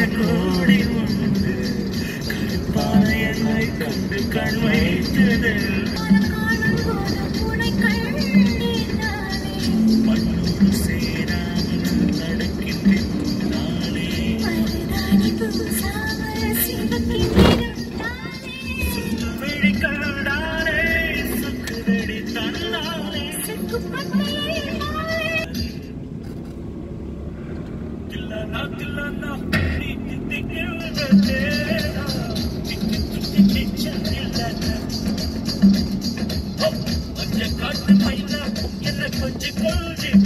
கோடி உண்டு கருப்பான என்னை கண்டு கண் வைத்தது மண்ணோடு சேராமல் நடக்கின்றேன் நானே விழிக்கண்டானே சுக்குதடி தன்னாலே தில்லானா தில்லானா நீ தித்திக்கிறது தேனா திக்கி திக்கி திச்சதில்லானா ஓ மஞ்ச காட்டு மைனா என்ன கொஞ்சம் கொஞ்சம்